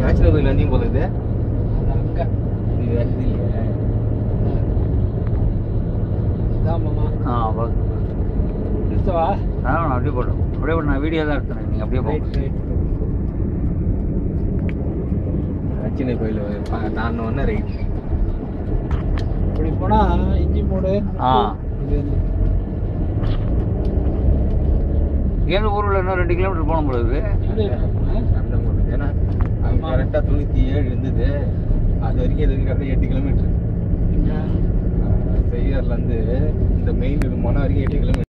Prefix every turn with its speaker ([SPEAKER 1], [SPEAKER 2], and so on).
[SPEAKER 1] ஆக்சுவலாக கோயில் வந்தீங்க போல இது
[SPEAKER 2] அது அங்க
[SPEAKER 1] இது வேற இது இல்லையா
[SPEAKER 2] இதான் மாமா
[SPEAKER 3] ஆ ஓகே
[SPEAKER 2] நிறுத்தவா
[SPEAKER 3] ஆ நான் அப்படியே போட்டோம் அப்படியே போட்டு நான் வீடியோ தான் எடுத்தேன் நீங்கள் அப்படியே போங்க
[SPEAKER 2] ரைட் ரைட்
[SPEAKER 1] சின்ன கோயில் நான் ஒன்று ரைட்
[SPEAKER 2] இப்படி போனா இஞ்சி மூடு
[SPEAKER 3] ஆ.
[SPEAKER 2] இது வந்து
[SPEAKER 3] எங்கள் ஊரில் இன்னும் ரெண்டு கிலோமீட்டர் போன போல இருக்கு
[SPEAKER 2] இல்ல இல்ல ஆ?
[SPEAKER 1] அந்த மூணு ஏன்னா அங்கே
[SPEAKER 2] ஆமா.
[SPEAKER 1] கரெக்டாக தொண்ணூற்றி ஏழு இருந்தது அது வரைக்கும் இது வரைக்கும் கரெக்டாக எட்டு கிலோமீட்டர்
[SPEAKER 2] இங்க
[SPEAKER 1] செய்யர்லேருந்து இந்த மெயின் மன வரைக்கும் எட்டு கிலோமீட்டர்